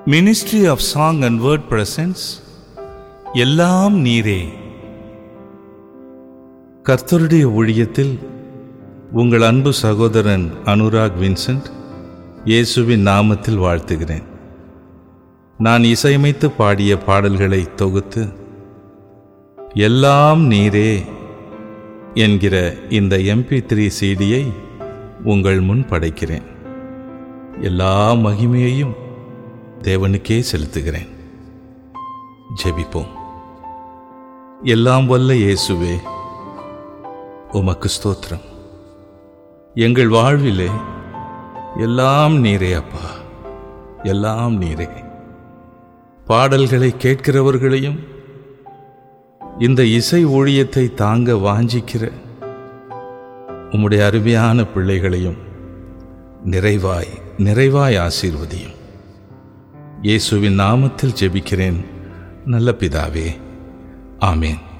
ministry of song and word presence எல்லாம் நீரே கர்த்தருடைய ஊழியத்தில் உங்கள் அன்பு சகோதரன் அனுராக் வின்சென்ட் இயேசுவின் நாமத்தில் வாழ்த்துகிறேன் நான் இசையமைத்து பாடிய பாடல்களை தொகுத்து எல்லாம் நீரே என்கிற இந்த எம்பி த்ரீ சிடியை உங்கள் முன் படைக்கிறேன் எல்லா மகிமையையும் தேவனுக்கே செலுத்துகிறேன் ஜெபிப்போம் எல்லாம் வல்ல இயேசுவே உமக்கு ஸ்தோத்திரம் எங்கள் வாழ்விலே எல்லாம் நீரே அப்பா எல்லாம் நீரே பாடல்களை கேட்கிறவர்களையும் இந்த இசை ஊழியத்தை தாங்க வாஞ்சிக்கிற உம்முடைய அருமையான பிள்ளைகளையும் நிறைவாய் நிறைவாய் ஆசீர்வதியும் இயேசுவின் நாமத்தில் ஜெபிக்கிறேன் நல்ல பிதாவே ஆமேன்